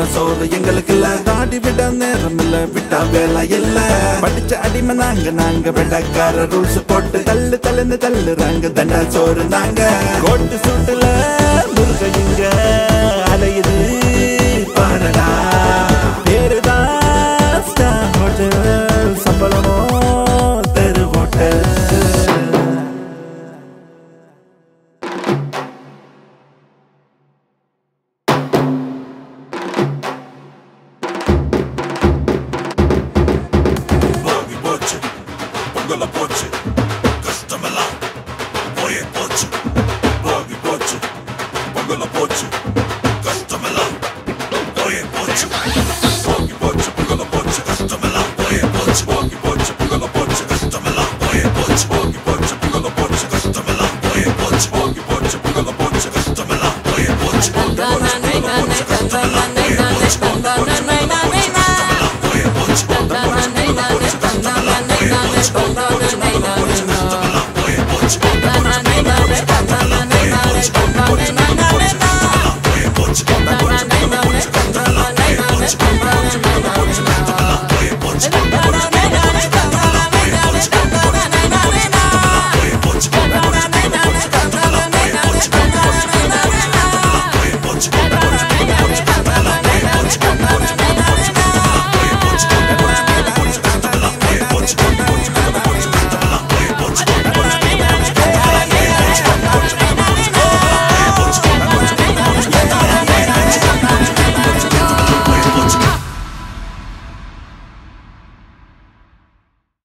சோறு எங்களுக்கு இல்ல தாடி விட நேரம் இல்ல விட்டா வேலை இல்ல படிச்ச அடிமை நாங்க நாங்க வெள்ளக்கார ரூல்ஸ் போட்டு தள்ளு தள்ளுன்னு தள்ளுறாங்க தண்டா சோறு நாங்க கோட்டு சூட்டுல முருக இங்க அலையுது பாரடா பேருதான் ஸ்டார் ஹோட்டல் சம்பளமோ தெரு ஹோட்டல் போகி போச்சு பொங்கல போச்சு கஷ்டமெல்லாம் போயே போச்சு போகி போச்சு பொங்கல போச்சு கஷ்டமெல்லாம் போயே போச்சு